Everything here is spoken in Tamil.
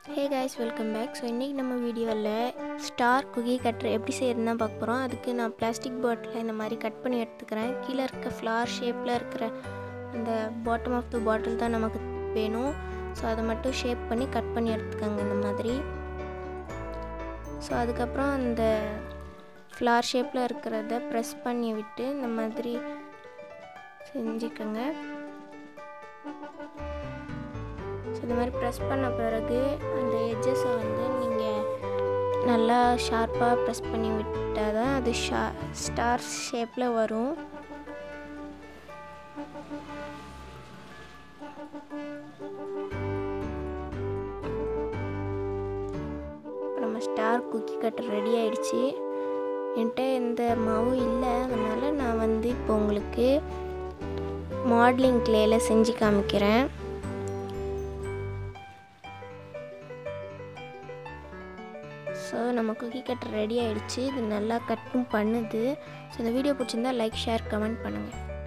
ஹே கைஸ் வெல்கம் பேக் ஸோ இன்றைக்கி நம்ம வீடியோவில் ஸ்டார் குக்கி கட்டர் எப்படி செய்யறதுன்னு தான் பார்க்க போகிறோம் அதுக்கு நான் பிளாஸ்டிக் பாட்டில் இந்த மாதிரி கட் பண்ணி எடுத்துக்கிறேன் கீழே இருக்க ஃப்ளார் ஷேப்பில் இருக்கிற அந்த பாட்டம் ஆஃப் த பாட்டில் தான் நமக்கு வேணும் ஸோ அதை மட்டும் ஷேப் பண்ணி கட் பண்ணி எடுத்துக்கோங்க இந்த மாதிரி ஸோ அதுக்கப்புறம் அந்த ஃப்ளார் ஷேப்பில் இருக்கிறத ப்ரெஸ் பண்ணி விட்டு இந்த மாதிரி செஞ்சுக்கோங்க ஸோ இந்த மாதிரி ப்ரெஸ் பண்ண பிறகு அந்த எட்ஜஸை வந்து நீங்கள் நல்லா ஷார்ப்பாக ப்ரெஸ் பண்ணி விட்டால் தான் அது ஷா ஸ்டார் ஷேப்பில் வரும் இப்போ நம்ம ஸ்டார் குக்கி கட்டர் ரெடி ஆயிடுச்சு என்கிட்ட எந்த மாவும் இல்லை அதனால் நான் வந்து இப்போ உங்களுக்கு மாடலிங் கிளேயில் செஞ்சு காமிக்கிறேன் ஸோ நம்ம குக்கி கட்டர் ரெடி ஆகிடுச்சு இது நல்லா கட்டும் பண்ணுது ஸோ இந்த வீடியோ பிடிச்சிருந்தா லைக் ஷேர் கமெண்ட் பண்ணுங்கள்